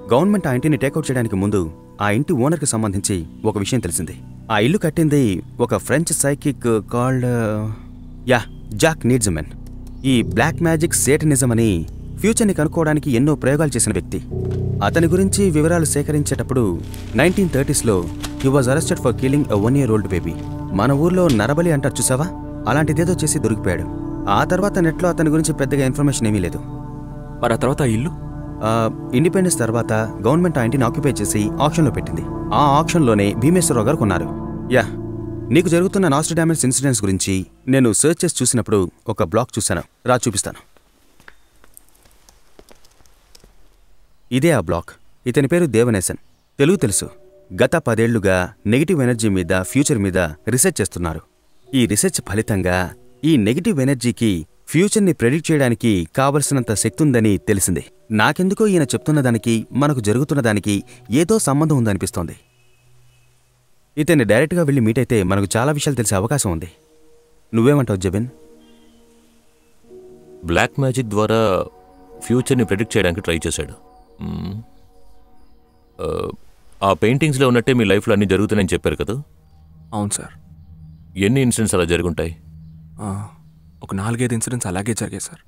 Government ఆ ఇంటిని takeout చేయడానికి ముందు ఆ ఇంటి ఓనర్కి సంబంధించి ఒక విషయం తెలిసింది ఆ ఇల్లు కట్టింది ఒక ఫ్రెంచ్ సైకిక్ కాల్డ్ యా జాక్ నీడ్జమెన్ ఈ బ్లాక్ మ్యాజిక్ సేటనిజం అని ఫ్యూచర్ని కనుక్కోవడానికి ఎన్నో ప్రయోగాలు చేసిన వ్యక్తి అతని గురించి వివరాలు సేకరించేటప్పుడు నైన్టీన్ థర్టీస్లో he was arrested for killing a one year old baby మన ఊర్లో నరబలి అంటారు చూసావా అలాంటిదేదో చేసి దొరికిపోయాడు ఆ తర్వాత నెట్లో అతని గురించి పెద్దగా ఇన్ఫర్మేషన్ ఏమీ లేదు మరి ఆ తర్వాత ఆ ఇల్లు ఆ, ఇండిపెండెన్స్ తర్వాత గవర్నమెంట్ ఆ ఇంటిని ఆక్యుపై చేసి ఆప్షన్లో పెట్టింది ఆ ఆప్షన్లోనే భీమేశ్వరరావు గారు కొన్నారు యా నీకు జరుగుతున్న నాస్ట్రడామస్ ఇన్సిడెంట్స్ గురించి నేను సెర్చ్ చేసి చూసినప్పుడు ఒక బ్లాగ్ చూశాను రా చూపిస్తాను ఇదే ఆ బ్లాక్ ఇతని పేరు దేవనేసన్ తెలుగు తెలుసు గత పదేళ్లుగా నెగిటివ్ ఎనర్జీ మీద ఫ్యూచర్ మీద రీసెర్చ్ చేస్తున్నారు ఈ రీసెర్చ్ ఫలితంగా ఈ నెగిటివ్ ఎనర్జీకి ఫ్యూచర్ని ప్రెడిక్ట్ చేయడానికి కావలసినంత శక్తి ఉందని తెలిసింది నాకెందుకో ఈయన చెప్తున్న దానికి మనకు జరుగుతున్న దానికి ఏదో సంబంధం ఉందనిపిస్తోంది ఇతన్ని డైరెక్ట్గా వెళ్ళి మీట్ అయితే మనకు చాలా విషయాలు తెలిసే అవకాశం ఉంది నువ్వేమంటావు జబిన్ బ్లాక్ మ్యాజిక్ ద్వారా ఫ్యూచర్ని ప్రిడిక్ట్ చేయడానికి ట్రై చేశాడు మ్మ్. ఆ, ఆ పెయింటింగ్స్లో ఉన్నట్టే మీ లైఫ్లో అన్నీ జరుగుతున్నాయని చెప్పారు కదా అవును సార్ ఎన్ని ఇన్సిడెంట్స్ అలా జరుగుంటాయి ఆ, ఒక నాలుగైదు ఇన్సిడెంట్స్ అలాగే జరిగాయి సార్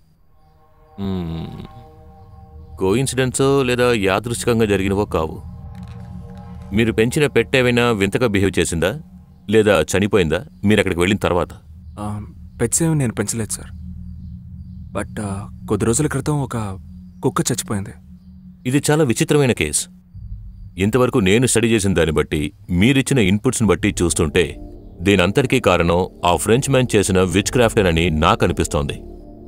కో ఇన్సిడెంట్సో లేదా యాదృచ్ఛికంగా జరిగినవో కావు మీరు పెంచిన పెట్ ఏమైనా వింతగా బిహేవ్ చేసిందా లేదా చనిపోయిందా మీరు అక్కడికి వెళ్ళిన తర్వాత పెట్స్ ఏమి నేను పెంచలేదు సార్ బట్ ఆ, కొద్ది రోజుల క్రితం ఒక కుక్క చచ్చిపోయింది ఇది చాలా విచిత్రమైన కేస్ ఇంతవరకు నేను స్టడీ చేసిన దాన్ని బట్టి మీరిచ్చిన ఇన్పుట్స్ని బట్టి చూస్తుంటే దీనంతటికీ కారణం ఆ ఫ్రెంచ్ మ్యాన్ చేసిన విచ్ క్రాఫ్టేనని నాకు అనిపిస్తోంది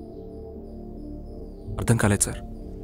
అర్థం కాలేదు సార్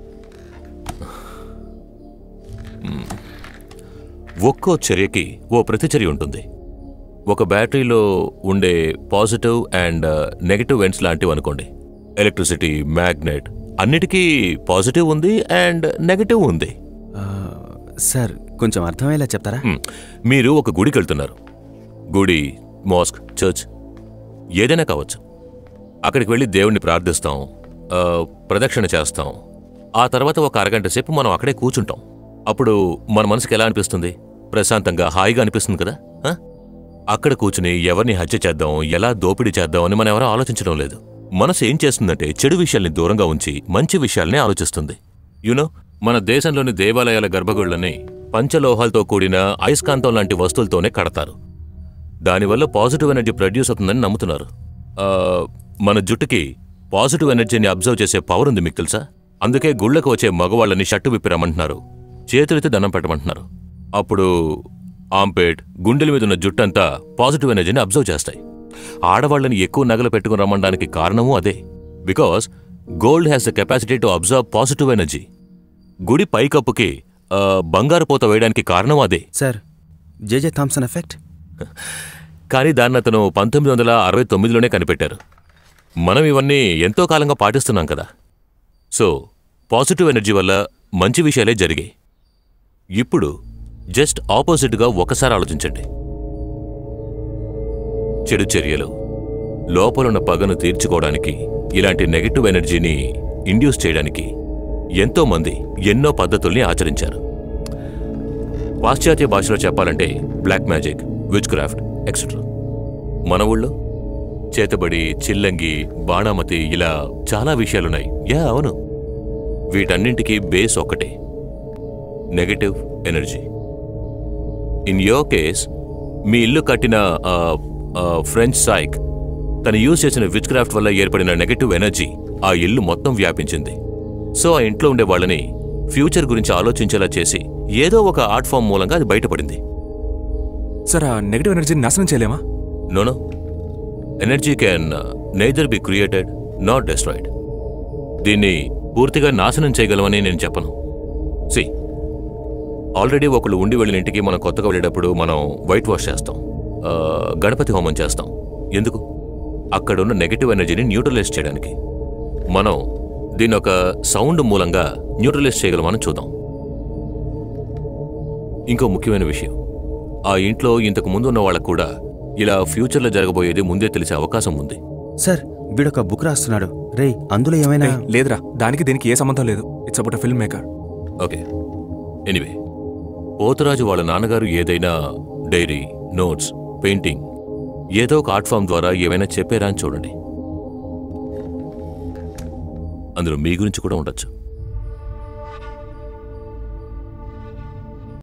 ఒక్కో చర్యకి ఓ ప్రతిచర్య ఉంటుంది ఒక బ్యాటరీలో ఉండే పాజిటివ్ అండ్ నెగటివ్ ఎండ్స్ లాంటివి అనుకోండి ఎలక్ట్రిసిటీ మ్యాగ్నెట్ అన్నిటికీ పాజిటివ్ ఉంది అండ్ నెగటివ్ ఉంది ఆ, సార్ కొంచెం అర్థమయ్యేలా చెప్తారా హ్మ్. మీరు ఒక గుడికి వెళ్తున్నారు గుడి మాస్క్ చర్చ్ ఏదైనా కావచ్చు అక్కడికి వెళ్ళి దేవుణ్ణి ప్రార్థిస్తాం ఆ, ప్రదక్షిణ చేస్తాం ఆ తర్వాత ఒక అరగంట సేపు మనం అక్కడే కూర్చుంటాం అప్పుడు మన మనసుకి ఎలా అనిపిస్తుంది ప్రశాంతంగా హాయిగా అనిపిస్తుంది కదా ఆ? అక్కడ కూర్చుని ఎవరిని హత్య చేద్దాం ఎలా దోపిడీ చేద్దాం అని మనం ఎవరో ఆలోచించడం లేదు మనసు ఏం చేస్తుందంటే చెడు విషయాల్ని దూరంగా ఉంచి మంచి విషయాల్ని ఆలోచిస్తుంది యునో మన దేశంలోని దేవాలయాల గర్భగుళ్ళని పంచలోహాలతో కూడిన అయస్కాంతం లాంటి వస్తువులతోనే కడతారు దానివల్ల పాజిటివ్ ఎనర్జీ ప్రొడ్యూస్ అవుతుందని నమ్ముతున్నారు ఆ, మన జుట్టుకి పాజిటివ్ ఎనర్జీని అబ్జర్వ్ చేసే పవర్ ఉంది మీకు తెలుసా అందుకే గుళ్ళకు వచ్చే మగవాళ్ళని షట్టు విప్పి రమ్మంటున్నారు చేతులెత్తి దండం పెట్టమంటున్నారు అప్పుడు ఆంపేట్ గుండెల మీద ఉన్న జుట్టంతా పాజిటివ్ ఎనర్జీని అబ్జర్వ్ చేస్తాయి ఆడవాళ్ళని ఎక్కువ నగలు పెట్టుకుని రమ్మడానికి కారణము అదే because gold has the capacity to absorb positive energy గుడి పైకప్పుకి ఆ, బంగారు పూత వేయడానికి కారణం అదే సార్ జేజే థామ్సన్ ఎఫెక్ట్ కానీ దాన్ని అతను పంతొమ్మిది వందల అరవై తొమ్మిదిలోనే కనిపెట్టారు మనం ఇవన్నీ ఎంతో కాలంగా పాటిస్తున్నాం కదా సో పాజిటివ్ ఎనర్జీ వల్ల మంచి విషయాలే జరిగాయి ఇప్పుడు జస్ట్ ఆపోజిట్గా ఒకసారి ఆలోచించండి చెడు చర్యలు లోపలున్న పగను తీర్చుకోవడానికి ఇలాంటి నెగటివ్ ఎనర్జీని ఇండ్యూస్ చేయడానికి ఎంతో మంది ఎన్నో పద్ధతుల్ని ఆచరించారు పాశ్చాత్య భాషలో చెప్పాలంటే black magic witchcraft etcetera మన ఊళ్ళో చేతబడి చిల్లంగి బాణామతి ఇలా చాలా విషయాలున్నాయి యా అవును వీటన్నింటికీ బేస్ ఒక్కటే negative energy in your case మీ ఇల్లు కట్టిన ఆ, ఆ, ఫ్రెంచ్ సైక్ తను యూజ్ చేసిన విచ్ క్రాఫ్ట్ వల్ల ఏర్పడిన నెగటివ్ ఎనర్జీ ఆ ఇల్లు మొత్తం వ్యాపించింది సో ఆ ఇంట్లో ఉండే వాళ్ళని ఫ్యూచర్ గురించి ఆలోచించేలా చేసి ఏదో ఒక ఆర్ట్ ఫామ్ మూలంగా అది బయటపడింది సార్ ఆ నెగిటివ్ ఎనర్జీని నాశనం చేయలేమా no no energy can neither be created not destroyed దీన్ని పూర్తిగా నాశనం చేయగలమని నేను చెప్పను సి ఆల్రెడీ ఒకళ్ళు ఉండి వెళ్ళిన ఇంటికి మనం కొత్తగా వెళ్ళేటప్పుడు మనం వైట్ వాష్ చేస్తాం ఆ, గణపతి హోమం చేస్తాం ఎందుకు అక్కడున్న నెగటివ్ ఎనర్జీని న్యూట్రలైజ్ చేయడానికి మనం దీన్ని ఒక సౌండ్ మూలంగా న్యూట్రలైజ్ చేయగలమని చూద్దాం ఇంకో ముఖ్యమైన విషయం ఆ ఇంట్లో ఇంతకు ముందు ఉన్న వాళ్ళకు కూడా ఇలా ఫ్యూచర్లో జరగబోయేది ముందే తెలిసే అవకాశం ఉంది సార్ వీడొక బుక్ రాస్తున్నాడు రేయ్ అందులో ఏమైనా ఏయ్, లేదురా దానికి దీనికి ఏ సంబంధం లేదు it's about a film maker okay anyway Potharaju వాళ్ళ నాన్నగారు ఏదైనా డైరీ నోట్స్ పెయింటింగ్ ఏదో ఒక ఆర్ట్ ఫామ్ ద్వారా ఏమైనా చెప్పారా అని చూడండి అందులో మీ గురించి కూడా ఉండొచ్చు